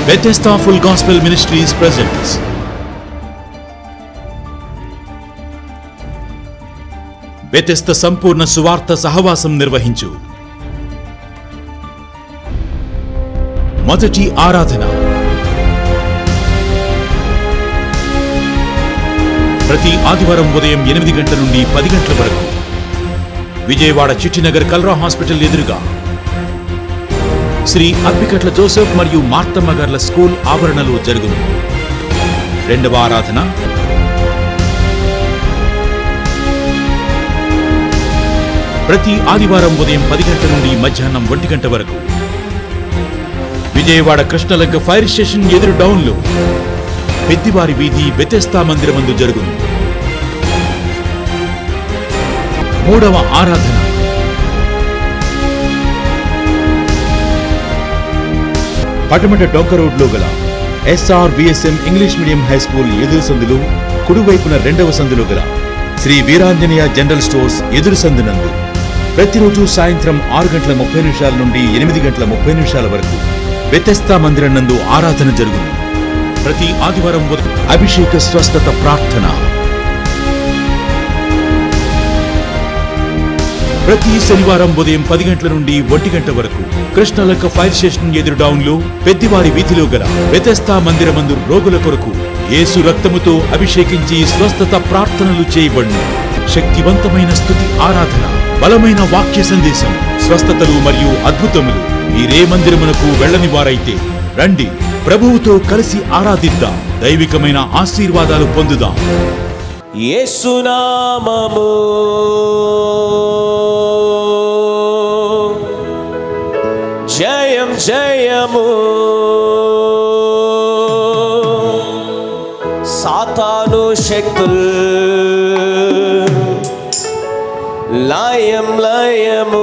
Bethesda Full Gospel Ministries presents Bethesda సంపూర్ణ సువార్త సహవాసం నిర్వహించు మొదటి ఆరాధన ప్రతి ఆదివారం ఉదయం ఎనిమిది గంటల నుండి పది గంటల వరకు విజయవాడ చిట్టినగర్ కల్రా హాస్పిటల్ ఎదురుగా శ్రీ అప్పికట్ల జోసెఫ్ మరియు మార్తమ్మ గార్ల స్కూల్ ఆవరణలో జరుగును రెండవ ఆరాధన ప్రతి ఆదివారం ఉదయం పది గంటల నుండి మధ్యాహ్నం ఒంటి గంట వరకు విజయవాడ కృష్ణలంక ఫైర్ స్టేషన్ ఎదురు డౌన్లో పెద్దివారి వీధి బెతెస్తా మందిరమందు జరుగును మూడవ ఆరాధన పటమట డొంక రోడ్లో గల SR VSM English medium high school ఎదురు సందులు కుడివైపున రెండవ సందులో గల శ్రీ వీరాంజనేయ జనరల్ స్టోర్స్ ఎదురు సందునందు ప్రతిరోజు సాయంత్రం ఆరు గంటల ముప్పై నిమిషాల నుండి ఎనిమిది గంటల ముప్పై నిమిషాల వరకు వ్యతస్థా మందిరం నందు ఆరాధన జరుగును ప్రతి ఆదివారం ఉదయం అభిషేక స్వస్థత ప్రార్థన ప్రతి శనివారం ఉదయం పది గంటల నుండి ఒంటి గంట వరకు కృష్ణలంక ఫైర్ స్టేషన్ ఎదురు డౌన్ లో పెద్దివారి వీధిలో గల వ్యతస్థా మందిరమందు రోగుల కొరకు యేసు రక్తముతో అభిషేకించి స్వస్థత ప్రార్థనలు చేయబడును శక్తివంతమైన స్థుతి ఆరాధన బలమైన వాక్య సందేశం స్వస్థతలు మరియు అద్భుతములు మీరే మందిరమునకు వెళ్ళని వారైతే రండి ప్రభువుతో కలిసి ఆరాధిద్దాం దైవికమైన ఆశీర్వాదాలు పొందుదాం యేసునామము జయం జయము సాతాను శక్తుల్ లయం లయము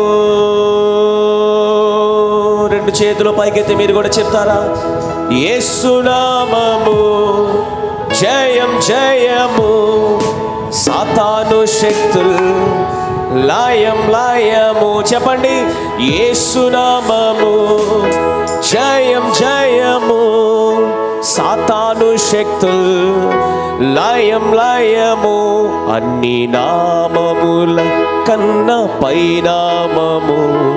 రెండు చేతుల పైకెత్తి మీరు కూడా చెప్తారా యేసునామము జయం జయము సాతాను శక్తుల్ లయం లయము చెప్పండి యేసునామము జయం జయము సాతాను శక్తుల్ లయం లయము అన్ని నామముల కన్న పైనామము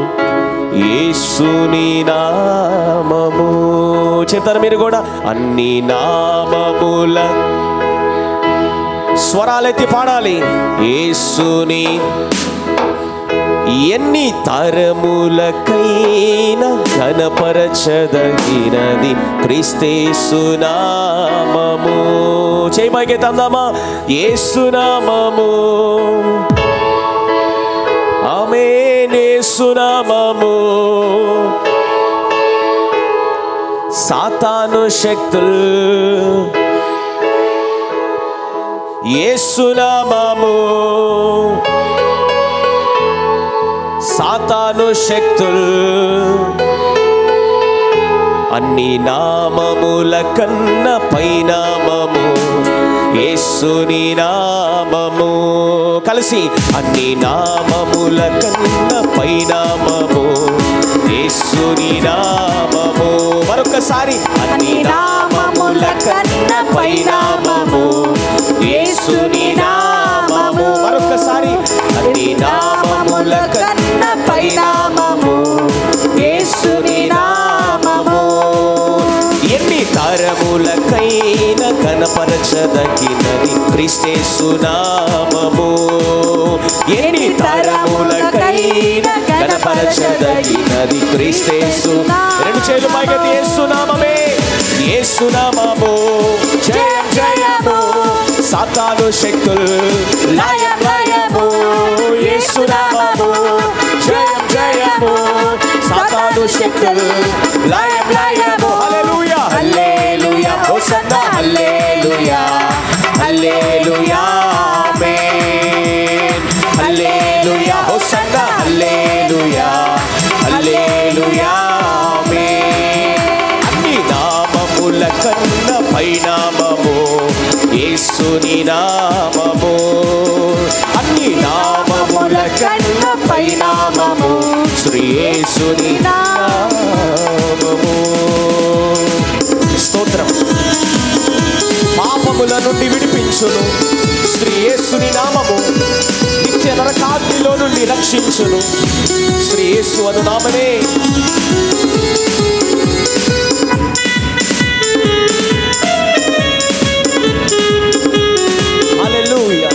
యేసుని నామము చెప్తారా మీరు కూడా అన్ని నామముల స్వరాలెత్తి పాడాలి యేసుని ఎన్ని తరములకైనా ఘనపరచదగినది క్రిస్తేసునామము చేయి పైకి తందామా ఏసునామము ఆమెనేసునామము సాతాను శక్తులు ఏసునామము సాతాను శక్తులు అన్ని నామముల కన్న పైనామము యేసుని నామము కలిసి అన్ని నామముల కన్న పైనామము యేసుని నామము మరొకసారి అన్ని నామముల కన్న పైనామము యేసుని నామము మరొకసారి అన్ని నామముల కన్న పైనామము యేసుని నామము ఎన్ని తరములకైన కనపరచదగినది క్రిస్తేసు నామము ఎన్ని తరములకైన కనపరచదగినది క్రిస్తేసు రెండు చేతులు పైగతి యేసునామమే యేసునామము జయం జయము సాతాను శక్తులు లయం లయము యేసునామము జయం జయము సాతాను శక్తులు లయం లయము హల్లెలూయా హల్లెలూయా హోసన్నా హల్లెలూయా హల్లెలూయా ఆమేన్ హల్లెలూయా హోసన్నా హల్లెలూయా హల్లెలూయా ఆమేన్ అన్ని నామముల కన్న పైనామము యేసుని నామము అన్ని నామముల కన్న పైనామము శ్రీ యేసుని నామము పాపముల నుండి విడిపించును శ్రీ యేసుని నామము నిత్య నరకాగ్నిలో నుండి రక్షించును శ్రీ యేసు అను నామమే హల్లెలూయా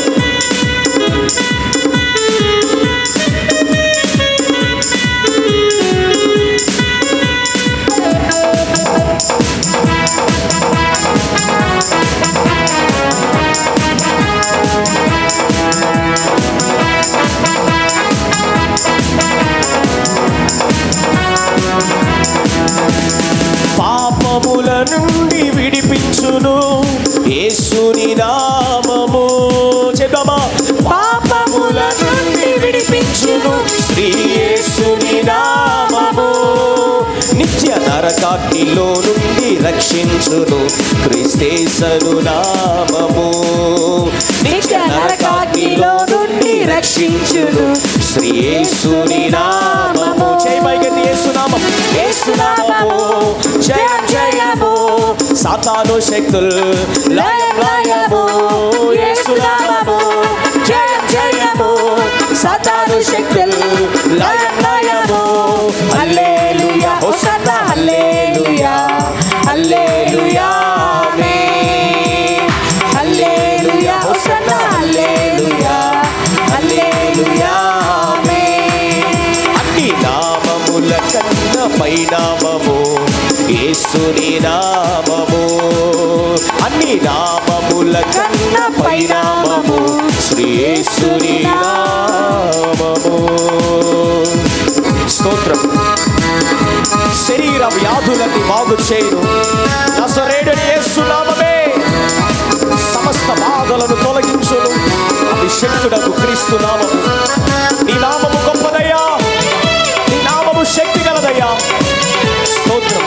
పాపముల నుండి విడిపించును యేసుని నామము చెబమా పాపముల నుండి విడిపించును శ్రీ యేసుని నామము నిత్య నరకాగ్నిలో నుండి రక్షించును క్రిస్తేసను నామము నిత్య నరకాగ్నిలో నుండి రక్షించును శ్రీ యేసుని నామము చేయబైగతి యేసునామం యేసునామము జయం జయము సాతాను శక్తులు లయం లయము యేసునామము జయం జయము సాతాను శక్తులు లయం లయము హల్లెలూయా హోసన్నా హల్లెలూయా హల్లెలూయా ఆమేన్ హల్లెలూయా హోసన్నా హల్లెలూయా హల్లెలూయా ఆమేన్ అన్ని నామముల కన్న పైనామము యేసుని నామము అన్ని నామముల కన్న పైనామము శ్రీ యేసుని నామము స్తోత్రం శరీర వ్యాధులన్నీ బాగు చేయును నజరేయుడైన యేసు నామమే సమస్త బాధలను తొలగించును అభిషక్తుడకు క్రీస్తు నామము నీ నామము గొప్పదయ్యా నీ నామము శక్తి గలదయ్యా స్తోత్రం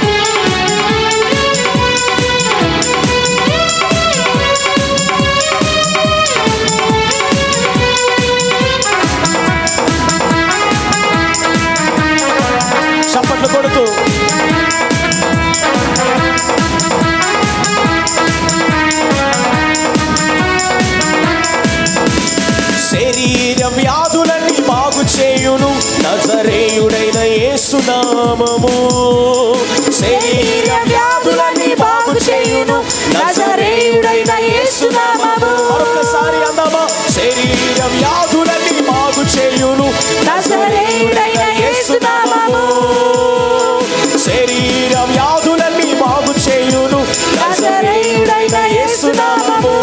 చప్పట్లు కొడుతూ శరీర వ్యాధులన్నీ బాగు చేయును నజరేయుడైన యేసునామము శరీర వ్యాధులన్నీ బాగు చేయును నజరేయుడైన యేసునామము మరొకసారి అందామా శరీర వ్యాధులన్నీ బాగు చేయును నజరేయుడైన యేసునామము శరీర వ్యాధులన్నీ బాగు చేయును నజరేయుడైన యేసునామము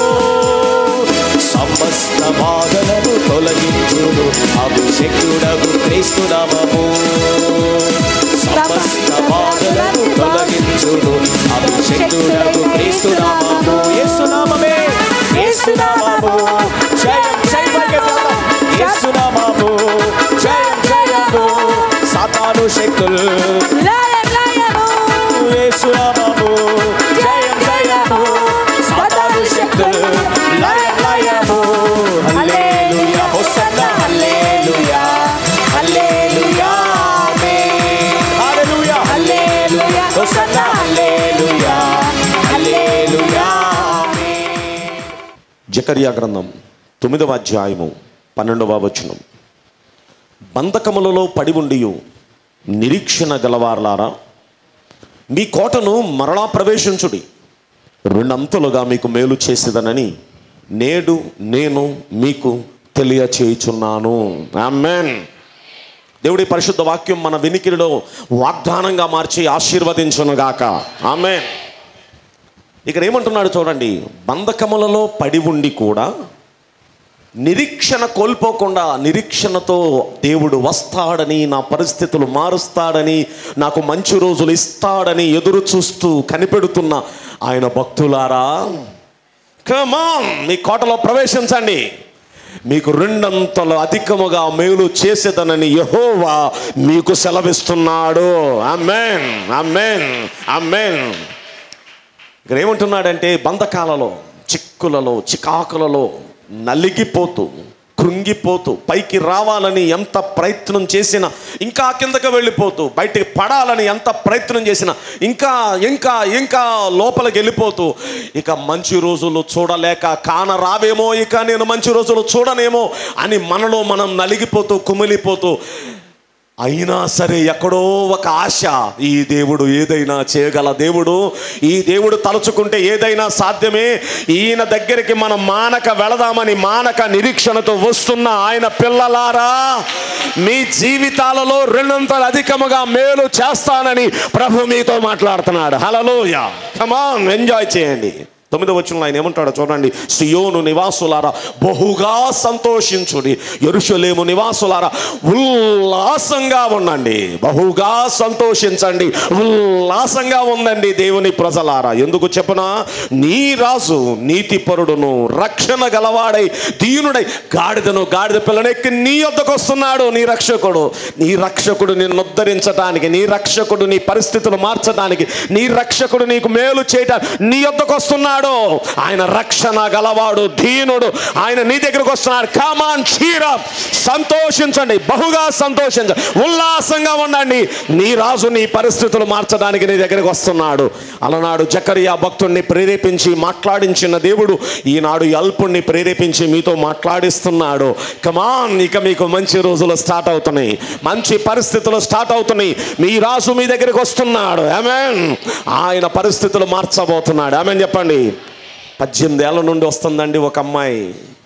సమస్త బాధలను తొలగించును అభిషేకుడగు క్రీస్తు నామము సమస్త బాధలను తొలగించును అభిషేకుడగు క్రీస్తు నామము యేసు నామమే యేసు నామము జయం జయం యేసు నామము జయం జయము సాతాను శక్తులు లయం లయము యేసు నామము జయం జయము సాతాను శక్తులు లయం లయము హల్లెలూయా హోసన్నా హల్లెలూయా హల్లెలూయా ఆమేన్ హల్లెలూయా హల్లెలూయా హోసన్నా హల్లెలూయా హల్లెలూయా ఆమేన్ జకర్యా గ్రంథం తొమ్మిదవ అధ్యాయము పన్నెండవ వచనం బంధకములలో పడి ఉండియు నిరీక్షణ గలవారలారా మీ కోటను మరలా ప్రవేశించుడి రెండంతలుగా మీకు మేలు చేసేదనని నేడు నేను మీకు తెలియచేయుచున్నాను ఆమెన్ దేవుడి పరిశుద్ధ వాక్యం మన వినికిడిలో వాగ్దానంగా మార్చి ఆశీర్వదించునుగాక ఆమెన్ ఇక్కడ ఏమంటున్నాడు చూడండి బంధకములలో పడి ఉండి కూడా నిరీక్షణ కోల్పోకుండా నిరీక్షణతో దేవుడు వస్తాడని నా పరిస్థితులు మారుస్తాడని నాకు మంచి రోజులు ఇస్తాడని ఎదురు చూస్తూ కనిపెడుతున్న ఆయన భక్తులారా కమాన్ మీ కోటలో ప్రవేశించండి మీకు రెండంతలు అధికముగా మేలు చేసేదనని యహోవా మీకు సెలవిస్తున్నాడు అమ్మేన్ అమ్మేన్ అమ్మేన్ ఇక్కడ ఏమంటున్నాడంటే బంధకాలలో చిక్కులలో చికాకులలో నలిగిపోతూ కృంగిపోతూ పైకి రావాలని ఎంత ప్రయత్నం చేసినా ఇంకా కిందకి వెళ్ళిపోతూ బయటికి పడాలని ఎంత ప్రయత్నం చేసినా ఇంకా ఇంకా ఇంకా లోపలికి వెళ్ళిపోతూ ఇక మంచి రోజులు చూడలేక కాన రావేమో ఇక నేను మంచి రోజులు చూడనేమో అని మనలో మనం నలిగిపోతూ కుమిలిపోతూ అయినా సరే ఎక్కడో ఒక ఆశ ఈ దేవుడు ఏదైనా చేయగల దేవుడు ఈ దేవుడు తలుచుకుంటే ఏదైనా సాధ్యమే ఈయన దగ్గరికి మనం మానక వెళదామని మానక నిరీక్షణతో వస్తున్న ఆయన పిల్లలారా మీ జీవితాలలో రెండంతలు అధికముగా మేలు చేస్తానని ప్రభు మీతో మాట్లాడుతున్నాడు హలలోయ కమాన్ ఎంజాయ్ చేయండి తొమ్మిదో వచ్చిన ఆయన ఏమంటాడో చూడండి సియోను నివాసులారా బహుగా సంతోషించుడి ఎరుషలేము నివాసులారా ఉల్లాసంగా ఉండండి బహుగా సంతోషించండి ఉల్లాసంగా ఉండండి దేవుని ప్రజలారా ఎందుకు చెప్పనా నీ రాజు నీతిపరుడును రక్షణ గలవాడై దీనుడై గాడిదను గాడిద పిల్లనెక్కి నీ వద్దకు వస్తున్నాడు నీ రక్షకుడు నీ రక్షకుడు నిన్ను ఉద్ధరించడానికి నీ రక్షకుడు నీ పరిస్థితులు మార్చడానికి నీ రక్షకుడు నీకు మేలు చేయటానికి నీ వద్దకు వస్తున్నాడు ఆయన రక్షణ గలవాడు దీనుడు ఆయన నీ దగ్గరకు వస్తున్నాడు కామాన్ చీర సంతోషించండి బహుగా సంతోషించండి ఉల్లాసంగా ఉండండి నీ రాజు నీ పరిస్థితులు మార్చడానికి నీ దగ్గరకు వస్తున్నాడు అలనాడు జకరియా భక్తుడిని ప్రేరేపించి మాట్లాడించిన దేవుడు ఈనాడు ఈ అల్పుణ్ణి ప్రేరేపించి మీతో మాట్లాడిస్తున్నాడు కమాన్ ఇక మీకు మంచి రోజులు స్టార్ట్ అవుతున్నాయి మంచి పరిస్థితులు స్టార్ట్ అవుతున్నాయి మీ రాజు మీ దగ్గరికి వస్తున్నాడు ఆమెన్ ఆయన పరిస్థితులు మార్చబోతున్నాడు ఆమెన్ చెప్పండి పద్దెనిమిది ఏళ్ళ నుండి వస్తుందండి ఒక అమ్మాయి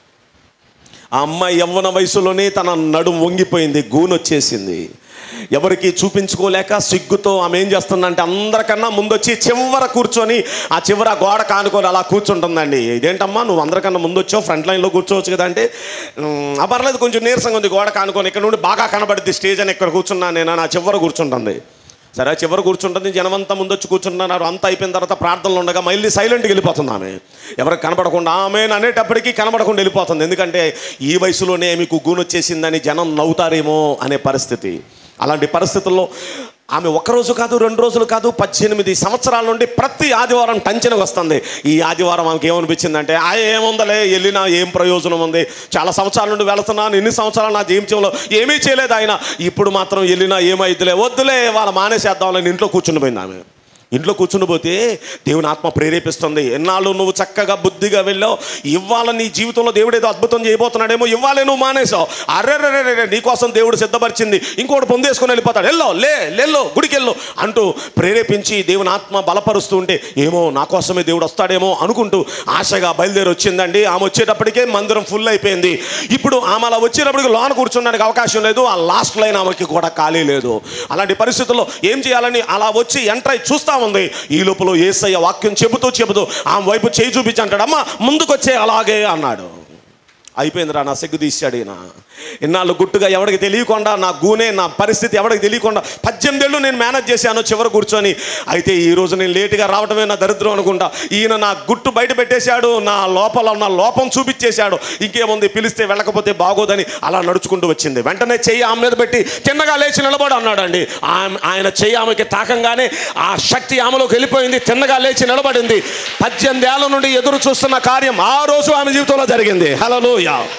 ఆ అమ్మాయి యవ్వన వయసులోనే తన నడుము వంగిపోయింది గూనొచ్చేసింది ఎవరికి చూపించుకోలేక సిగ్గుతో ఆమె ఏం చేస్తుందంటే అందరికన్నా ముందొచ్చి చివర కూర్చొని ఆ చివర గోడ కానుకొని అలా కూర్చుంటుందండి ఇదేంటమ్మా నువ్వు అందరికన్నా ముందు వచ్చావు ఫ్రంట్ లైన్లో కూర్చోవచ్చు కదా అంటే "ఉమ్, ఆ పర్లేదు కొంచెం నీరసంగా ఉంది గోడ కానుకొని ఇక్కడ నుండి బాగా కనబడుద్ది స్టేజ్ అని ఇక్కడ కూర్చున్నా నేను నా చివర కూర్చుంటుంది సరే చివరి కూర్చుంటుంది జనమంతా ముందొచ్చి కూర్చుంటున్నారు అంతా అయిపోయిన తర్వాత ప్రార్థనలు ఉండగా మళ్ళీ సైలెంట్గా వెళ్ళిపోతుంది ఆమె ఎవరికి కనపడకుండా ఆమె అనేటప్పటికీ కనపడకుండా వెళ్ళిపోతుంది ఎందుకంటే ఈ వయసులోనే మీకు గూనొచ్చేసిందని జనం నవ్వుతారేమో అనే పరిస్థితి అలాంటి పరిస్థితుల్లో ఆమె ఒక రోజు కాదు రెండు రోజులు కాదు పద్దెనిమిది సంవత్సరాల నుండి ప్రతి ఆదివారం టంచనకు వస్తుంది ఈ ఆదివారం ఆమెకి ఏమనిపించిందంటే ఆ ఏముందలే వెళ్ళినా ఏం ప్రయోజనం ఉంది చాలా సంవత్సరాల నుండి వెళుతున్నాను ఎన్ని సంవత్సరాలు నా జీవితంలో ఏమీ చేయలేదు ఆయన ఇప్పుడు మాత్రం వెళ్ళినా ఏమైద్దులే వద్దులే వాళ్ళ మానేసేద్దామని ఇంట్లో కూర్చుని పోయింది ఆమె ఇంట్లో కూర్చుని పోతే దేవుని ఆత్మ ప్రేరేపిస్తుంది ఎన్నాళ్ళు నువ్వు చక్కగా బుద్ధిగా వెళ్ళావు ఇవాళ నీ జీవితంలో దేవుడు ఏదో అద్భుతం చేయబోతున్నాడేమో ఇవ్వాలే నువ్వు మానేసావు అర్రెర్రెర్రె నీకోసం దేవుడు సిద్ధపరిచింది ఇంకోటి పొందేసుకొని వెళ్ళిపోతాడు వెళ్ళో లే లెల్లో గుడికి వెళ్ళు అంటూ ప్రేరేపించి దేవుని ఆత్మ బలపరుస్తూ ఉంటే ఏమో నా కోసమే దేవుడు వస్తాడేమో అనుకుంటూ ఆశగా బయలుదేరి వచ్చిందండి ఆమె వచ్చేటప్పటికే మందిరం ఫుల్ అయిపోయింది ఇప్పుడు ఆమె అలా వచ్చేటప్పటికి లోన కూర్చోడానికి అవకాశం లేదు ఆ లాస్ట్ లైన్ ఆమెకి కూడా ఖాళీ లేదు అలాంటి పరిస్థితుల్లో ఏం చేయాలని అలా వచ్చి ఎంటర్ అయి చూస్తా ఉంది ఈ లోపల ఏసయ్య వాక్యం చెబుతూ చెబుతూ ఆమె వైపు చేయి చూపించి అంటాడు అమ్మ ముందుకొచ్చే అలాగే అన్నాడు అయిపోయిందిరా నా సిగ్గు తీశాడు ఈయన ఇన్నాళ్ళు గుట్టుగా ఎవరికి తెలియకుండా నా గూనే నా పరిస్థితి ఎవరికి తెలియకుండా పద్దెనిమిది ఏళ్ళు నేను మేనేజ్ చేశాను చివరి కూర్చొని అయితే ఈ రోజు నేను లేటుగా రావడమే నా దరిద్రం అనుకుంటా ఈయన నా గుట్టు బయట పెట్టేశాడు నా లోపల ఉన్న లోపం చూపించేశాడు ఇంకేముంది పిలిస్తే వెళ్ళకపోతే బాగోదని అలా నడుచుకుంటూ వచ్చింది వెంటనే చెయ్యి ఆమె మీద పెట్టి తిన్నగా లేచి నిలబడు అన్నాడండి ఆమె ఆయన చెయ్యి ఆమెకి తాకంగానే ఆ శక్తి ఆమెలోకి వెళ్ళిపోయింది తిన్నగా లేచి నిలబడింది పద్దెనిమిది ఏళ్ళ నుండి ఎదురు చూస్తున్న కార్యం ఆ రోజు ఆమె జీవితంలో జరిగింది హలోయ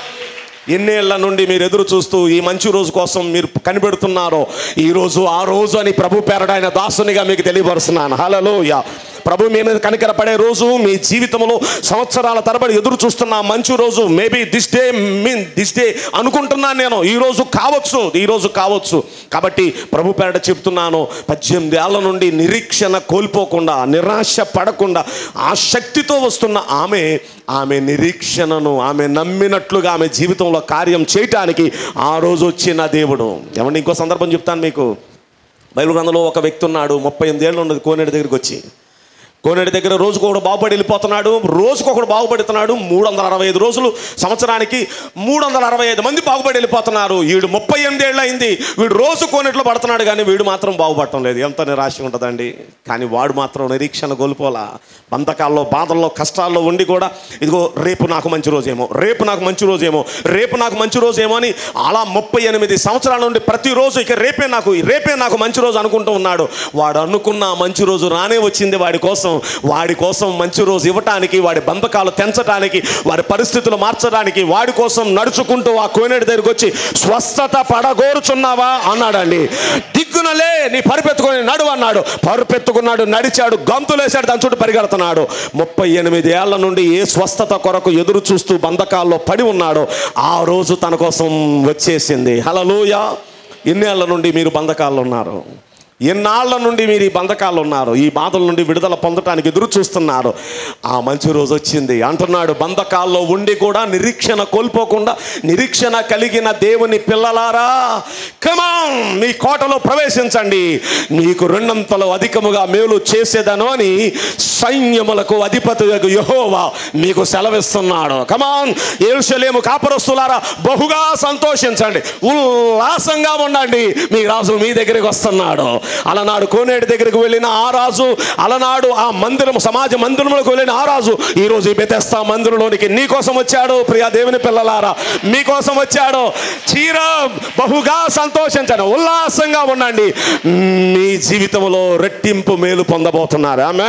ఎన్నేళ్ల నుండి మీరు ఎదురు చూస్తూ ఈ మంచి రోజు కోసం మీరు కనిపెడుతున్నారో ఈ రోజు ఆ రోజు అని ప్రభు పేరట ఆయన దాసునిగా మీకు తెలియపరుస్తున్నాను హలోయ ప్రభు మీ మీద కనికరపడే రోజు మీ జీవితంలో సంవత్సరాల తరబడి ఎదురు చూస్తున్న ఆ మంచి రోజు maybe this day mean this day అనుకుంటున్నాను నేను ఈ రోజు కావచ్చు ఈ రోజు కావచ్చు కాబట్టి ప్రభు పేరట చెప్తున్నాను పద్దెనిమిది ఏళ్ల నుండి నిరీక్షణ కోల్పోకుండా నిరాశ పడకుండా ఆ శక్తితో వస్తున్న ఆమె ఆమె నిరీక్షణను ఆమె నమ్మినట్లుగా ఆమె జీవితంలో కార్యం చేయటానికి ఆ రోజు వచ్చిన దేవుడు ఏమండి ఇంకో సందర్భం చెప్తాను మీకు బైబిల్ గ్రంథంలో ఒక వ్యక్తి ఉన్నాడు ముప్పై ఎనిమిది ఏళ్ళు ఉన్నది కోనేటి దగ్గరికి వచ్చి కోనేటి దగ్గర రోజుకు ఒకడు బాగుపడి వెళ్ళిపోతున్నాడు రోజుకు ఒకడు బాగుపడుతున్నాడు మూడు వందల అరవై ఐదు రోజులు సంవత్సరానికి మూడు వందల అరవై ఐదు మంది బాగుపడి వెళ్ళిపోతున్నారు వీడు ముప్పై ఎనిమిది ఏళ్ళు అయింది వీడు రోజు కోనేటిలో పడుతున్నాడు కానీ వీడు మాత్రం బాగుపడటం లేదు ఎంత నిరాశ ఉంటుందండి కానీ వాడు మాత్రం నిరీక్షణ కోల్పోలా బంధకాల్లో బాధల్లో కష్టాల్లో ఉండి కూడా ఇదిగో రేపు నాకు మంచి రోజేమో రేపు నాకు మంచి రోజేమో రేపు నాకు మంచి రోజేమో అని అలా ముప్పై ఎనిమిది సంవత్సరాల నుండి ప్రతిరోజు ఇక రేపే నాకు రేపే నాకు మంచి రోజు అనుకుంటూ ఉన్నాడు వాడు అనుకున్న ఆ మంచి రోజు రానే వచ్చింది వాడి కోసం వాడి కోసం మంచి రోజు ఇవ్వటానికి వాడి బంధకాలు తెంచడానికి వాడి పరిస్థితులు మార్చడానికి వాడి కోసం నడుచుకుంటూ ఆ కోనేటి దగ్గరికి వచ్చి స్వస్థత పడగోరుచున్నావా అన్నాడండి దిగ్గునలే నీ పరుపెత్తుకొని నడు అన్నాడు పరుపెత్తుకున్నాడు నడిచాడు గంతులేశాడు దాని చుట్టూ పరిగెడుతున్నాడు ముప్పై ఎనిమిది ఏళ్ల నుండి ఏ స్వస్థత కొరకు ఎదురు చూస్తూ బంధకాల్లో పడి ఉన్నాడో ఆ రోజు తన కోసం వచ్చేసింది హలలోయ ఎన్నేళ్ల నుండి మీరు బంధకాల్లో ఉన్నారు ఎన్నాళ్ల నుండి మీరు ఈ బంధకాలు ఉన్నారు ఈ బాధల నుండి విడుదల పొందటానికి ఎదురు చూస్తున్నారు ఆ మంచి రోజు వచ్చింది అంటున్నాడు బంధకాల్లో ఉండి కూడా నిరీక్షణ కోల్పోకుండా నిరీక్షణ కలిగిన దేవుని పిల్లలారా కమాన్ మీ కోటలో ప్రవేశించండి మీకు రెండంతలు అధికముగా మేలు చేసేదను అని సైన్యములకు అధిపతి యహోవా మీకు సెలవిస్తున్నాడు కమాన్ ఏరుషలేము కాపరస్తులారా బహుగా సంతోషించండి ఉల్లాసంగా ఉండండి మీ రాజు మీ దగ్గరికి వస్తున్నాడు అలనాడు కోనేటి దగ్గరికి వెళ్ళిన ఆ రాజు అలనాడు ఆ మందిరం సమాజ మందిరంలోకి వెళ్ళిన ఆ రాజు ఈ రోజు ఈ బెతెస్తా మందిరంలోనికి నీ కోసం వచ్చాడు ప్రియా దేవుని పిల్లలారా మీకోసం వచ్చాడు చీరం బహుగా సంతోషించండి ఉల్లాసంగా ఉండండి మీ జీవితంలో రెట్టింపు మేలు పొందబోతున్నారు ఆమె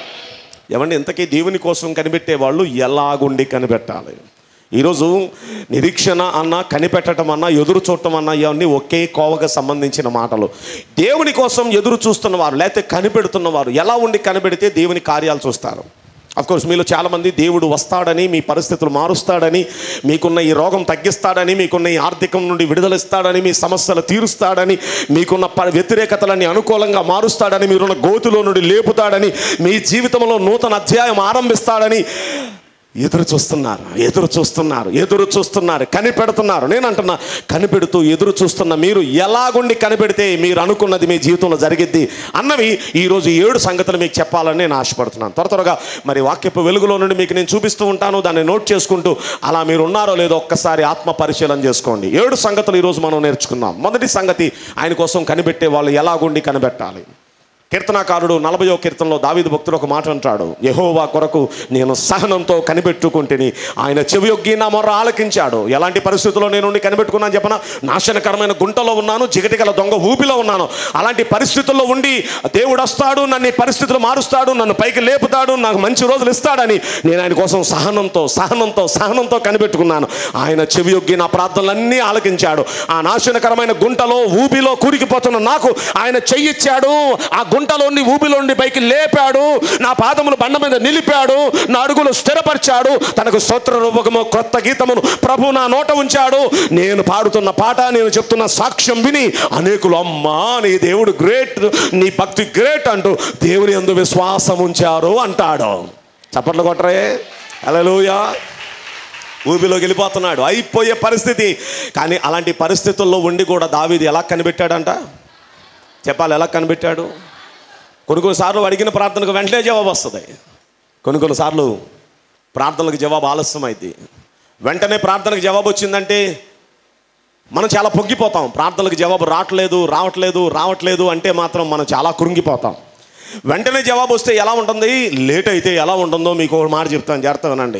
ఏమండి ఇంతకీ దేవుని కోసం కనిపెట్టే వాళ్ళు ఎలాగుండి కనిపెట్టాలి ఈరోజు నిరీక్షణ అన్న కనిపెట్టడం అన్న ఎదురు చూడటం అన్న ఇవన్నీ ఒకే కోవకు సంబంధించిన మాటలు దేవుని కోసం ఎదురు చూస్తున్నవారు లేకపోతే కనిపెడుతున్నవారు ఎలా ఉండి కనిపెడితే దేవుని కార్యాలు చూస్తారు కోర్స్ మీలో చాలామంది దేవుడు వస్తాడని మీ పరిస్థితులు మారుస్తాడని మీకున్న ఈ రోగం తగ్గిస్తాడని మీకున్న ఈ ఆర్థికం నుండి విడుదలిస్తాడని మీ సమస్యలు తీరుస్తాడని మీకున్న ప వ్యతిరేకతలని అనుకూలంగా మారుస్తాడని మీరున్న గోతులో నుండి లేపుతాడని మీ జీవితంలో నూతన అధ్యాయం ఆరంభిస్తాడని ఎదురు చూస్తున్నారు ఎదురు చూస్తున్నారు ఎదురు చూస్తున్నారు కనిపెడుతున్నారు నేను అంటున్నా కనిపెడుతూ ఎదురు చూస్తున్న మీరు ఎలాగుండి కనిపెడితే మీరు అనుకున్నది మీ జీవితంలో జరిగిద్ది అన్నవి ఈరోజు ఏడు సంగతులు మీకు చెప్పాలని నేను ఆశపడుతున్నాను త్వర త్వరగా మరి వాక్యపు వెలుగులో నుండి మీకు నేను చూపిస్తూ ఉంటాను దాన్ని నోట్ చేసుకుంటూ అలా మీరు ఉన్నారో లేదో ఒక్కసారి ఆత్మ పరిశీలన చేసుకోండి ఏడు సంగతులు ఈరోజు మనం నేర్చుకుందాం మొదటి సంగతి ఆయన కోసం కనిపెట్టే వాళ్ళు ఎలాగుండి కనిపెట్టాలి కీర్తనాకారుడు నలభయో కీర్తనలో దావీదు భక్తుడు ఒక మాట అంటాడు యహోవా కొరకు నేను సహనంతో కనిపెట్టుకుంటుని ఆయన చెవియొగ్గి నా మొర్ర ఆలకించాడు ఎలాంటి పరిస్థితుల్లో నేను ఉండి కనిపెట్టుకున్నాను చెప్పన నాశనకరమైన గుంటలో ఉన్నాను జిగటి గల దొంగ ఊపిలో ఉన్నాను అలాంటి పరిస్థితుల్లో ఉండి దేవుడు వస్తాడు నన్ను ఈ పరిస్థితులు మారుస్తాడు నన్ను పైకి లేపుతాడు నాకు మంచి రోజులు ఇస్తాడని నేను ఆయన కోసం సహనంతో సహనంతో సహనంతో కనిపెట్టుకున్నాను ఆయన చెవియొగ్గి నా ప్రార్థనలన్నీ ఆలకించాడు ఆ నాశనకరమైన గుంటలో ఊపిలో కూరికిపోతున్న నాకు ఆయన చెయ్యిచ్చాడు ఆ గుంటలోని ఊబిలోని పైకి లేపాడు నా పాదములు బండ మీద నిలిపాడు నా అడుగులు స్థిరపరిచాడు తనకు స్తోత్ర రూపకము క్రొత్త గీతమును ప్రభు నా నోట ఉంచాడు నేను పాడుతున్న పాట నేను చెప్తున్న సాక్ష్యం విని అనేకులు అమ్మా నీ దేవుడు గ్రేట్ నీ భక్తి గ్రేట్ అంటూ దేవుని అందు విశ్వాసం ఉంచారు అంటాడు చప్పట్లు కొట్టరే అలలుయా ఊబిలోకి వెళ్ళిపోతున్నాడు అయిపోయే పరిస్థితి కానీ అలాంటి పరిస్థితుల్లో ఉండి కూడా దావీది ఎలా కనిపెట్టాడంట చెప్పాలి ఎలా కనిపెట్టాడు కొన్ని కొన్నిసార్లు అడిగిన ప్రార్థనకు వెంటనే జవాబు వస్తుంది కొన్ని కొన్నిసార్లు ప్రార్థనలకు జవాబు ఆలస్యం అయింది వెంటనే ప్రార్థనకు జవాబు వచ్చిందంటే మనం చాలా పొంగిపోతాం ప్రార్థనలకు జవాబు రావట్లేదు రావట్లేదు రావట్లేదు అంటే మాత్రం మనం చాలా కృంగిపోతాం వెంటనే జవాబు వస్తే ఎలా ఉంటుంది లేట్ అయితే ఎలా ఉంటుందో మీకు ఒక మాట చెప్తాను జాగ్రత్త వినండి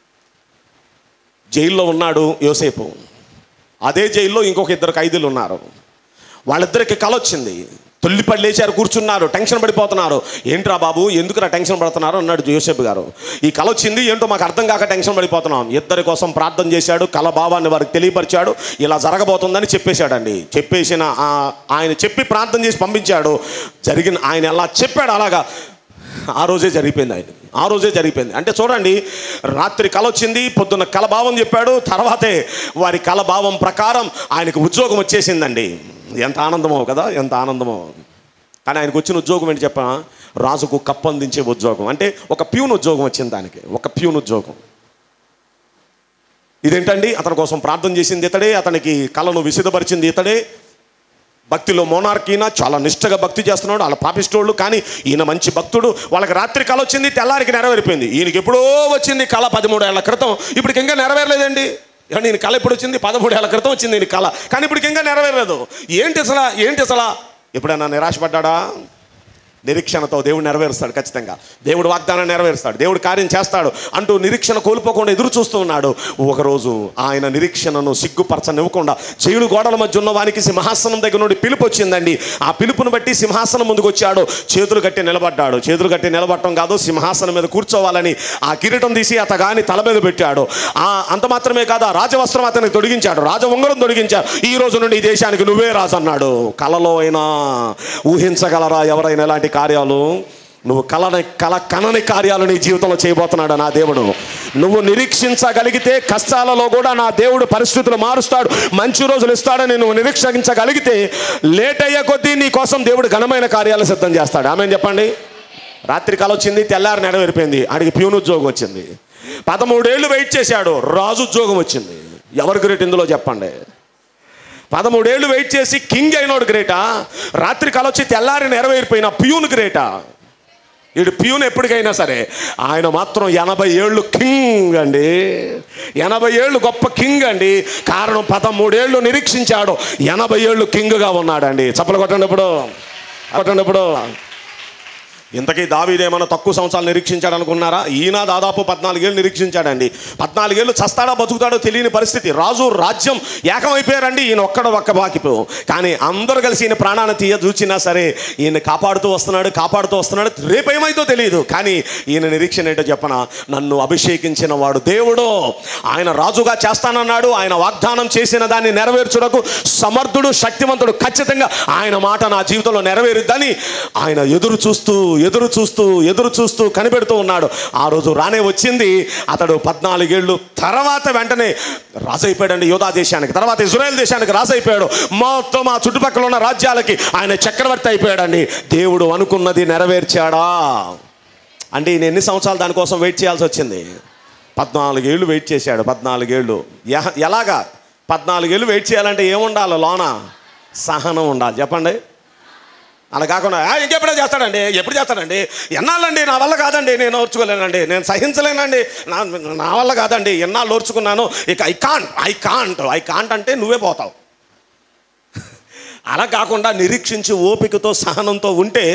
జైల్లో ఉన్నాడు యోసేపు అదే జైల్లో ఇంకొక ఇద్దరు ఖైదీలు ఉన్నారు వాళ్ళిద్దరికి కల వచ్చింది తొల్లిపడి లేచారు కూర్చున్నారు టెన్షన్ పడిపోతున్నారు ఏంట్రా బాబు ఎందుకురా టెన్షన్ పడుతున్నారు అన్నాడు యోసేపు గారు ఈ కల వచ్చింది ఏంటో మాకు అర్థం కాక టెన్షన్ పడిపోతున్నాం ఇద్దరి కోసం ప్రార్థన చేశాడు కల భావాన్ని వారికి తెలియపరిచాడు ఇలా జరగబోతుందని చెప్పేశాడండి చెప్పేసిన ఆ- ఆయన చెప్పి ప్రార్థన చేసి పంపించాడు జరిగిన ఆయన ఎలా చెప్పాడు అలాగా ఆ రోజే జరిగిపోయింది ఆయన ఆ రోజే జరిగిపోయింది అంటే చూడండి రాత్రి కల వచ్చింది పొద్దున్న కలభావం చెప్పాడు తర్వాతే వారి కలభావం ప్రకారం ఆయనకు ఉద్యోగం వచ్చేసిందండి ఎంత ఆనందమో కదా ఎంత ఆనందమో కానీ ఆయనకు వచ్చిన ఉద్యోగం ఏంటి చెప్ప రాజుకు కప్పు అందించే ఉద్యోగం అంటే ఒక ప్యూన్ ఉద్యోగం వచ్చింది దానికి ఒక ప్యూన్ ఉద్యోగం ఇదేంటండి అతని కోసం ప్రార్థన చేసింది ఇతడే అతనికి కళను విసిదపరిచింది ఇతడే భక్తిలో మోనార్కీనా చాలా నిష్టగా భక్తి చేస్తున్నాడు వాళ్ళ పాపిస్టోళ్ళు కానీ ఈయన మంచి భక్తుడు వాళ్ళకి రాత్రి కళ వచ్చింది తెల్లారికి నెరవేరిపోయింది ఈయనకి ఎప్పుడో వచ్చింది కళ పదమూడు ఏళ్ల క్రితం ఇప్పటికి ఇంకా నెరవేరలేదండి ఏమండి ఈయన కళ ఎప్పుడు వచ్చింది పదమూడు ఏళ్ల క్రితం వచ్చింది ఈయన కళ కానీ ఇప్పటికి ఇంకా నెరవేరలేదు ఏంటి అసలు ఏంటి అసలు ఎప్పుడైనా నిరాశపడ్డా నిరీక్షణతో దేవుడు నెరవేరుస్తాడు ఖచ్చితంగా దేవుడు వాగ్దానం నెరవేరుస్తాడు దేవుడు కార్యం చేస్తాడు అంటూ నిరీక్షణ కోల్పోకుండా ఎదురు చూస్తూ ఉన్నాడు ఒకరోజు ఆయన నిరీక్షణను సిగ్గుపరచనివ్వకుండా జైలు గోడల మధ్య ఉన్న వానికి సింహాసనం దగ్గర నుండి పిలుపు వచ్చిందండి ఆ పిలుపును బట్టి సింహాసనం ముందుకు వచ్చాడు చేతులు కట్టి నిలబడ్డాడు చేతులు కట్టి నిలబడటం కాదు సింహాసనం మీద కూర్చోవాలని ఆ కిరీటం తీసి అతగాని తల మీద పెట్టాడు ఆ అంత మాత్రమే కాదు ఆ రాజవస్త్రం అతనికి తొడిగించాడు రాజ ఉంగరం తొడిగించాడు ఈ రోజు నుండి ఈ దేశానికి నువ్వే రాజు అన్నాడు కలలో అయినా ఊహించగలరా ఎవరైనా ఇలాంటి కార్యాలు నువ్వు కలని కల కనని కార్యాలు నీ జీవితంలో చేయబోతున్నాడు నా దేవుడు నువ్వు నిరీక్షించగలిగితే కష్టాలలో కూడా నా దేవుడు పరిస్థితులు మారుస్తాడు మంచి రోజులు ఇస్తాడని నువ్వు నిరీక్షించగలిగితే లేట్ అయ్యే కొద్దీ నీ కోసం దేవుడు ఘనమైన కార్యాలు సిద్ధం చేస్తాడు ఆమె చెప్పండి రాత్రి కల వచ్చింది తెల్లారి నెరవేరిపోయింది ఆడికి ప్యూన్ ఉద్యోగం వచ్చింది పదమూడేళ్ళు వెయిట్ చేశాడు రాజు ఉద్యోగం వచ్చింది ఎవరు గ్రేట్ ఇందులో చెప్పండి పదమూడేళ్ళు వెయిట్ చేసి కింగ్ అయినోడు గ్రేటా రాత్రి కలొచ్చి తెల్లారి నెరవేరిపోయిన ప్యూన్ గ్రేటా వీడు ప్యూన్ ఎప్పటికైనా సరే ఆయన మాత్రం ఎనభై ఏళ్ళు కింగ్ అండి ఎనభై ఏళ్ళు గొప్ప కింగ్ అండి కారణం పదమూడేళ్ళు నిరీక్షించాడు ఎనభై ఏళ్ళు కింగ్గా ఉన్నాడండి చప్పలు కొట్టండి ఇప్పుడు కొట్టండి ఇప్పుడు ఇంతకీ దావీదేమన్నా తక్కువ సంవత్సరాలు నిరీక్షించాడు అనుకున్నారా ఈయన దాదాపు పద్నాలుగేళ్ళు నిరీక్షించాడండి పద్నాలుగేళ్ళు చస్తాడో బతుకుతాడో తెలియని పరిస్థితి రాజు రాజ్యం ఏకమైపోయారండి ఈయన ఒక్కడ ఒక్క బాకిపో కానీ అందరూ కలిసి ఈయన ప్రాణాన్ని తీయ చూచినా సరే ఈయన కాపాడుతూ వస్తున్నాడు కాపాడుతూ వస్తున్నాడు రేపేమైతో తెలియదు కానీ ఈయన నిరీక్షణ ఏంటో చెప్పన నన్ను అభిషేకించిన వాడు దేవుడు ఆయన రాజుగా చేస్తానన్నాడు ఆయన వాగ్దానం చేసిన దాన్ని నెరవేర్చుటకు సమర్థుడు శక్తివంతుడు ఖచ్చితంగా ఆయన మాట నా జీవితంలో నెరవేరుద్దని ఆయన ఎదురు చూస్తూ ఎదురు చూస్తూ ఎదురు చూస్తూ కనిపెడుతూ ఉన్నాడు ఆ రోజు రానే వచ్చింది అతడు పద్నాలుగేళ్ళు తర్వాత వెంటనే రాజు అయిపోయాడండి యోధా దేశానికి తర్వాత ఇజ్రాయెల్ దేశానికి రాజు అయిపోయాడు మొత్తం ఆ చుట్టుపక్కల ఉన్న రాజ్యాలకి ఆయన చక్రవర్తి అయిపోయాడండి దేవుడు అనుకున్నది నెరవేర్చాడా అంటే ఈయన ఎన్ని సంవత్సరాలు దానికోసం వెయిట్ చేయాల్సి వచ్చింది పద్నాలుగేళ్ళు వెయిట్ చేశాడు పద్నాలుగేళ్ళు ఎహ- ఎలాగా పద్నాలుగేళ్ళు వెయిట్ చేయాలంటే ఏముండాలి లోన సహనం ఉండాలి చెప్పండి అలా కాకుండా "ఆ, ఇంకెప్పుడే చేస్తాడండి ఎప్పుడు చేస్తాడండి ఎన్నాళ్ళండి నా వల్ల కాదండి నేను ఓర్చుకోలేనండి నేను సహించలేనండి నా నా వల్ల కాదండి ఎన్నాళ్ళు ఓర్చుకున్నాను ఇక I can't I can't I can't అంటే నువ్వే పోతావు అలా కాకుండా నిరీక్షించి ఓపికతో సహనంతో ఉంటే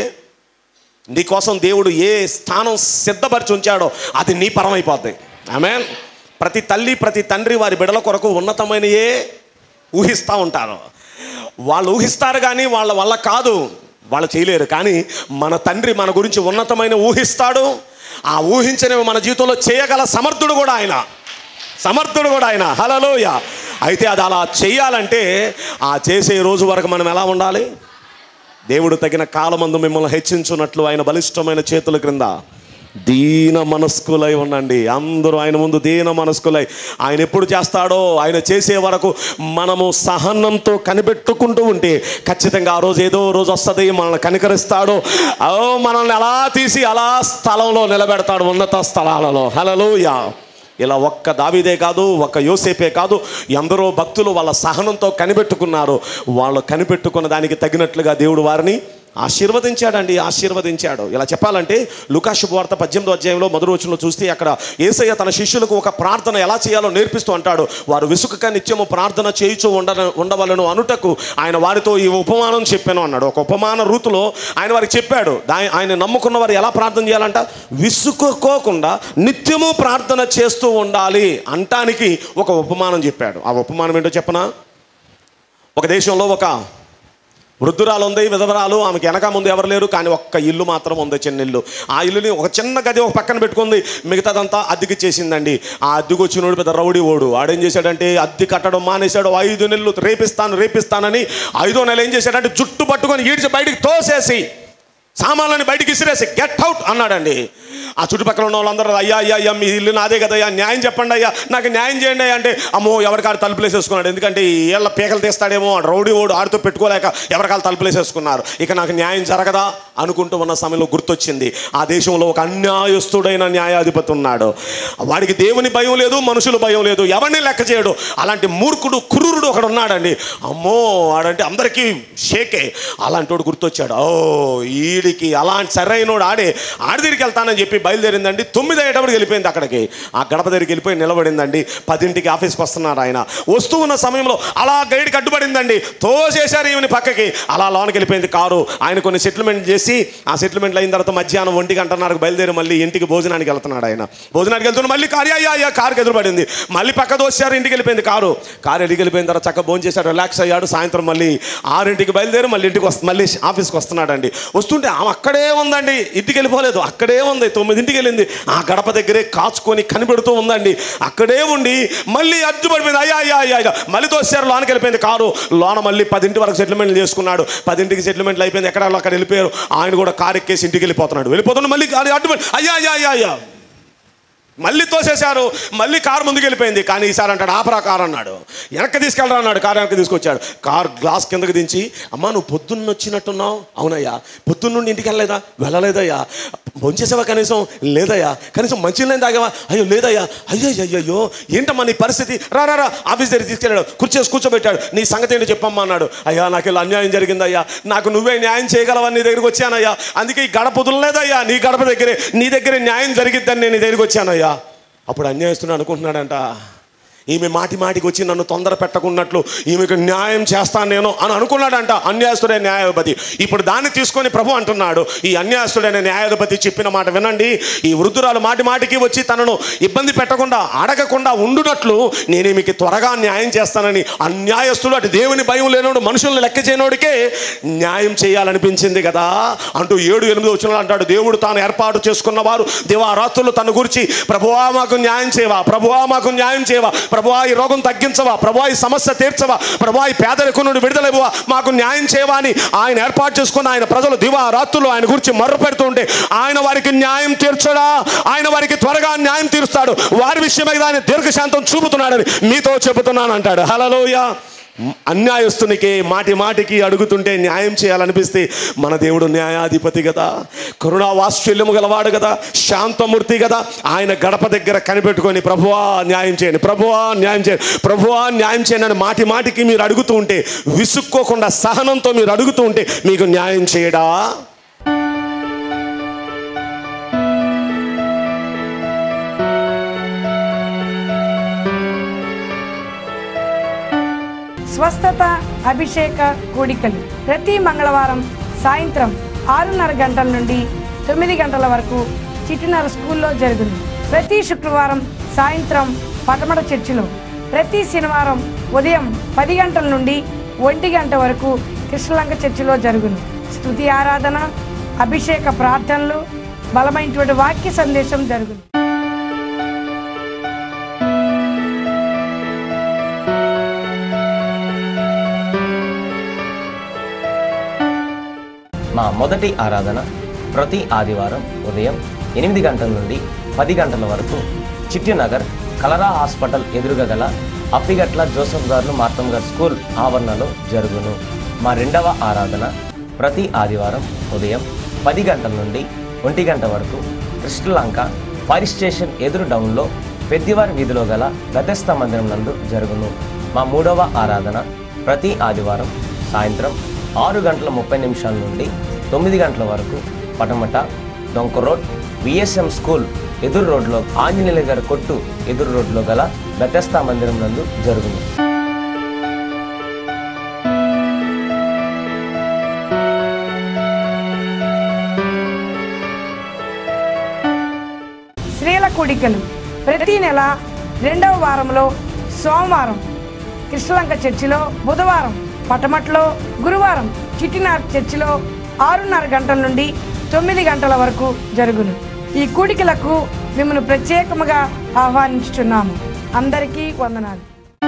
నీకోసం దేవుడు ఏ స్థానం సిద్ధపరిచి ఉంచాడో అది నీ పరమైపోద్ది ఆమె ప్రతి తల్లి ప్రతి తండ్రి వారి బిడల కొరకు ఉన్నతమైనయే ఊహిస్తూ ఉంటారు వాళ్ళు ఊహిస్తారు కానీ వాళ్ళ వల్ల కాదు వాళ్ళు చేయలేరు కానీ మన తండ్రి మన గురించి ఉన్నతమైన ఊహిస్తాడు ఆ ఊహించనివి మన జీవితంలో చేయగల సమర్థుడు కూడా ఆయన సమర్థుడు కూడా ఆయన హలలోయ అయితే అది అలా చేయాలంటే ఆ చేసే రోజు వరకు మనం ఎలా ఉండాలి దేవుడు తగిన కాలమందు మిమ్మల్ని హెచ్చించున్నట్లు ఆయన బలిష్టమైన చేతుల క్రింద దీన మనస్కులై ఉండండి అందరూ ఆయన ముందు దీన మనస్కులై ఆయన ఎప్పుడు చేస్తాడో ఆయన చేసే వరకు మనము సహనంతో కనిపెట్టుకుంటూ ఉంటే ఖచ్చితంగా ఆ రోజు ఏదో రోజు వస్తుంది మనల్ని కనికరిస్తాడు ఓ మనల్ని అలా తీసి అలా స్థలంలో నిలబెడతాడు ఉన్నత స్థలాలలో హలలోయ ఇలా ఒక్క దావీదే కాదు ఒక్క యోసేపే కాదు ఎందరో భక్తులు వాళ్ళ సహనంతో కనిపెట్టుకున్నారు వాళ్ళు కనిపెట్టుకున్న దానికి తగినట్లుగా దేవుడు వారిని ఆశీర్వదించాడండి ఆశీర్వదించాడు ఇలా చెప్పాలంటే లుకాశు వార్త పద్దెనిమిదో అధ్యాయంలో మొదటి వచనంలో చూస్తే అక్కడ ఏసయ్య తన శిష్యులకు ఒక ప్రార్థన ఎలా చేయాలో నేర్పిస్తూ అంటాడు వారు విసుకక నిత్యము ప్రార్థన చేయుచు ఉండ ఉండవలను అనుటకు ఆయన వారితో ఈ ఉపమానం చెప్పాను అన్నాడు ఒక ఉపమాన రీతిలో ఆయన వారికి చెప్పాడు దా- ఆయన నమ్ముకున్న వారు ఎలా ప్రార్థన చేయాలంట విసుక్కోకుండా నిత్యము ప్రార్థన చేస్తూ ఉండాలి అంటానికి ఒక ఉపమానం చెప్పాడు ఆ ఉపమానం ఏంటో చెప్పనా ఒక దేశంలో ఒక వృద్ధురాలు ఉంది విధవరాలు ఆమెకి వెనక ముందు ఎవరు లేరు కానీ ఒక్క ఇల్లు మాత్రం ఉంది చిన్న ఇల్లు ఆ ఇల్లుని ఒక చిన్న గది ఒక పక్కన పెట్టుకుంది మిగతాదంతా అద్దెకి చేసిందండి ఆ అద్దెకి వచ్చినోడు పెద్ద రౌడీ ఓడు ఆడేం చేశాడంటే అద్దె కట్టడం మానేశాడు ఐదు నెలలు రేపిస్తాను రేపిస్తానని ఐదో నెల ఏం చేశాడంటే జుట్టు పట్టుకొని ఈడ్చి బయటికి తోసేసి సామాన్లని బయటికి ఇసిరేసి గెట్ అవుట్ అన్నాడండి ఆ చుట్టుపక్కల ఉన్న వాళ్ళందరూ అయ్యా అయ్యా అయ్యా మీ ఇల్లు నాదే కదయ్యా న్యాయం చెప్పండి అయ్యా నాకు న్యాయం చేయండి అయ్యా అంటే అమ్మో ఎవరికాడు తలుపులు వేసేసుకున్నాడు ఎందుకంటే ఏళ్ళ పీకలు తీస్తాడేమో ఆ రౌడీ ఓడు ఆడితో పెట్టుకోలేక ఎవరికాలు తలుపులు వేసేసుకున్నారు ఇక నాకు న్యాయం జరగదా అనుకుంటూ ఉన్న సమయంలో గుర్తొచ్చింది ఆ దేశంలో ఒక అన్యాయస్తుడైన న్యాయాధిపతి ఉన్నాడు వాడికి దేవుని భయం లేదు మనుషులు భయం లేదు ఎవరిని లెక్క చేయడు అలాంటి మూర్ఖుడు క్రూరుడు ఒకడు ఉన్నాడండి అమ్మో వాడంటే అందరికీ షేకే అలాంటి వాడు గుర్తొచ్చాడు ఓ ఈడికి అలాంటి సరైనోడు ఆడే ఆడి దగ్గరికి వెళ్తానని చెప్పి బయలుదేరిందండి తొమ్మిది అయ్యేటప్పుడు వెళ్ళిపోయింది అక్కడికి ఆ గడప దగ్గరికి వెళ్ళిపోయి నిలబడిందండి పదింటికి ఆఫీస్కి వస్తున్నారు ఆయన వస్తూ ఉన్న సమయంలో అలా గైడ్కి అడ్డుపడిందండి తోసేశారు ఈమెని పక్కకి అలా లోనికి వెళ్ళిపోయింది కారు ఆయన కొన్ని సెటిల్మెంట్ చేసి చేసి ఆ సెటిల్మెంట్లు అయిన తర్వాత మధ్యాహ్నం ఒంటి గంటన్నరకు బయలుదేరి మళ్ళీ ఇంటికి భోజనానికి వెళ్తున్నాడు ఆయన భోజనానికి వెళ్తున్న మళ్ళీ కారు అయ్యా అయ్యా కారుకి ఎదురుపడింది మళ్ళీ పక్క దోశారు ఇంటికి వెళ్ళిపోయింది కారు కారు ఇంటికి వెళ్ళిపోయిన తర్వాత చక్క భోజనం చేశాడు రిలాక్స్ అయ్యాడు సాయంత్రం మళ్ళీ ఆరింటికి బయలుదేరి మళ్ళీ ఇంటికి వస్తు మళ్ళీ ఆఫీస్కి వస్తున్నాడండి వస్తుంటే ఆమె అక్కడే ఉందండి ఇంటికి వెళ్ళిపోలేదు అక్కడే ఉంది తొమ్మిదింటికి వెళ్ళింది ఆ గడప దగ్గరే కాచుకొని కనిపెడుతూ ఉందండి అక్కడే ఉండి మళ్ళీ అడ్డు పడిపోయింది అయ్యా అయ్యా అయ్యా అయ్యా మళ్ళీ తోసారు లోనకి వెళ్ళిపోయింది కారు లోన మళ్ళీ పదింటి వరకు సెటిల్మెంట్లు చేసుకున్నాడు పదింటికి సెటిల్మెంట్లు అయిపోయింది ఎక్కడ వాళ్ళు అక్కడ వెళ్ళిపోయారు ఆయన కూడా కారు ఎక్కేసి ఇంటికి వెళ్ళిపోతున్నాడు వెళ్ళిపోతున్నాడు మళ్ళీ కారు అడ్డు పడి- అయ్యా అయ్యా అయ్యా అయ్యా మళ్ళీ తోసేశారు మళ్ళీ కారు ముందుకు వెళ్ళిపోయింది కానీ ఈసారి అంటాడు ఆపరా కారు అన్నాడు వెనక్కి తీసుకెళ్ళరా అన్నాడు కారు వెనక్కి తీసుకొచ్చాడు కారు గ్లాస్ కిందకి దించి అమ్మా నువ్వు పొద్దున్న వచ్చినట్టున్నావు అవునయ్యా పొద్దున్న నుండి ఇంటికి వెళ్ళలేదా వెళ్ళలేదయ్యా భోంచేసావా కనీసం లేదయ్యా కనీసం మంచినీళ్ళు తాగావా అయ్యో లేదయ్యా అయ్యో అయ్యో ఏంటమ్మా నీ పరిస్థితి రా రా రా ఆఫీస్ దగ్గర తీసుకెళ్ళాడు కూర్చేసి కూర్చోబెట్టాడు నీ సంగతి ఏంటి చెప్పమ్మా అన్నాడు అయ్యా నాకు ఇలా అన్యాయం జరిగిందయ్యా నాకు నువ్వే న్యాయం చేయగలవని నీ దగ్గరికి వచ్చానయ్యా అందుకే ఈ గడప వదలలేదయ్యా నీ గడప దగ్గరే నీ దగ్గరే న్యాయం జరిగిద్దని నేను నీ దగ్గరికి వచ్చానయ్యా అప్పుడు అన్యాయస్తుడు అనుకుంటున్నాడంట ఈమె మాటి మాటికి వచ్చి నన్ను తొందర పెట్టకున్నట్లు ఈమెకు న్యాయం చేస్తాను నేను అని అనుకున్నాడంట అన్యాయస్తుడే న్యాయాధిపతి ఇప్పుడు దాన్ని తీసుకొని ప్రభు అంటున్నాడు ఈ అన్యాయస్తుడైన న్యాయాధిపతి చెప్పిన మాట వినండి ఈ వృద్ధురాలు మాటి మాటికి వచ్చి తనను ఇబ్బంది పెట్టకుండా అడగకుండా ఉండునట్లు నేను ఈమెకి త్వరగా న్యాయం చేస్తానని అన్యాయస్తుడు అటు దేవుని భయం లేనోడు మనుషుల్ని లెక్క చేయనోడికే న్యాయం చేయాలనిపించింది కదా అంటూ ఏడు ఎనిమిది వచ్చిన అంటాడు దేవుడు తాను ఏర్పాటు చేసుకున్న వారు దివారాత్రులు తన గురించి ప్రభువా మాకు న్యాయం చేయవా ప్రభువా మాకు న్యాయం చేయవా ప్రభువా ఈ రోగం తగ్గించవా ప్రభువా ఈ సమస్య తీర్చవా ప్రభువా ఈ పేదరికం నుండి విడుదలవ్వవా మాకు న్యాయం చేయవా అని ఆయన ఏర్పాటు చేసుకున్న ఆయన ప్రజలు దివారాత్రులు ఆయన గురించి మర్ర పెడుతుంటే ఆయన వారికి న్యాయం తీర్చడా ఆయన వారికి త్వరగా న్యాయం తీరుస్తాడు వారి విషయమే ఆయన దీర్ఘశాంతం చూపుతున్నాడని మీతో చెబుతున్నాను అంటాడు హలలోయ అన్యాయస్తునికి మాటి మాటికి అడుగుతుంటే న్యాయం చేయాలనిపిస్తే మన దేవుడు న్యాయాధిపతి కదా కరుణా వాత్సల్యము గలవాడు కదా శాంతమూర్తి కదా ఆయన గడప దగ్గర కనిపెట్టుకొని ప్రభువా న్యాయం చేయండి ప్రభువా న్యాయం చేయండి ప్రభువా న్యాయం చేయండి అని మాటి మాటికి మీరు అడుగుతూ ఉంటే విసుక్కోకుండా సహనంతో మీరు అడుగుతూ ఉంటే మీకు న్యాయం చేయడా స్వస్థత అభిషేక కూడికలు ప్రతి మంగళవారం సాయంత్రం ఆరున్నర గంటల నుండి తొమ్మిది గంటల వరకు చిటినర స్కూల్లో జరుగును ప్రతి శుక్రవారం సాయంత్రం పటమట చర్చిలో ప్రతి శనివారం ఉదయం పది గంటల నుండి ఒంటి గంట వరకు కృష్ణలంక చర్చిలో జరుగును స్తుతి ఆరాధన అభిషేక ప్రార్థనలు బలమైనటువంటి వాక్య సందేశం జరుగును మా మొదటి ఆరాధన ప్రతి ఆదివారం ఉదయం ఎనిమిది గంటల నుండి పది గంటల వరకు చిట్టినగర్ కలరా హాస్పిటల్ ఎదురుగా గల అప్పిగట్ల జోసఫ్ గారు మార్తం గారు స్కూల్ ఆవరణలో జరుగును మా రెండవ ఆరాధన ప్రతి ఆదివారం ఉదయం పది గంటల నుండి ఒంటి గంట వరకు కృష్ణలంక ఫైర్ స్టేషన్ ఎదురు డౌన్లో పెద్దివారి వీధిలో గల గతస్థ మందిరం నందు జరుగును మా మూడవ ఆరాధన ప్రతి ఆదివారం సాయంత్రం ఆరు గంటల ముప్పై నిమిషాల నుండి తొమ్మిది గంటల వరకు పటమట డొంక రోడ్ విఎస్ఎం స్కూల్ ఎదురు రోడ్లో ఆంజనేయుల గారి కొట్టు ఎదురు రోడ్లో గల బెతస్తా మందిరం నందు జరుగును స్త్రీల కూడికలు ప్రతి నెల రెండవ వారంలో సోమవారం కృష్ణలంక చర్చిలో బుధవారం పటమట్లో గురువారం చిట్టినార్ చర్చిలో ఆరున్నర గంటల నుండి తొమ్మిది గంటల వరకు జరుగును ఈ కూడికలకు మిమ్మల్ని ప్రత్యేకముగా ఆహ్వానించుచున్నాము అందరికీ వందనాలు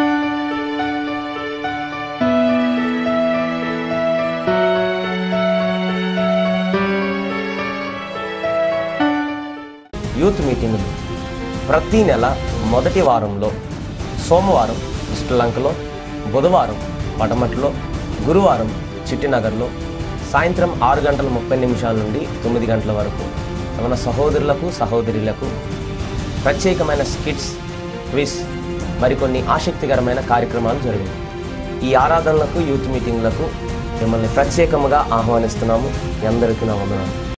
యూత్ మీటింగులు ప్రతి నెల మొదటి వారంలో సోమవారం శ్రీలంకలో బుధవారం పటమట్లో గురువారం చిట్టినగర్లో సాయంత్రం ఆరు గంటల ముప్పై నిమిషాల నుండి తొమ్మిది గంటల వరకు మన సహోదరులకు సహోదరులకు ప్రత్యేకమైన స్కిట్స్ క్విజ్ మరికొన్ని ఆసక్తికరమైన కార్యక్రమాలు జరిగాయి ఈ ఆరాధనలకు యూత్ మీటింగ్లకు మిమ్మల్ని ప్రత్యేకముగా ఆహ్వానిస్తున్నాము మీ అందరికీ నా వందనాలు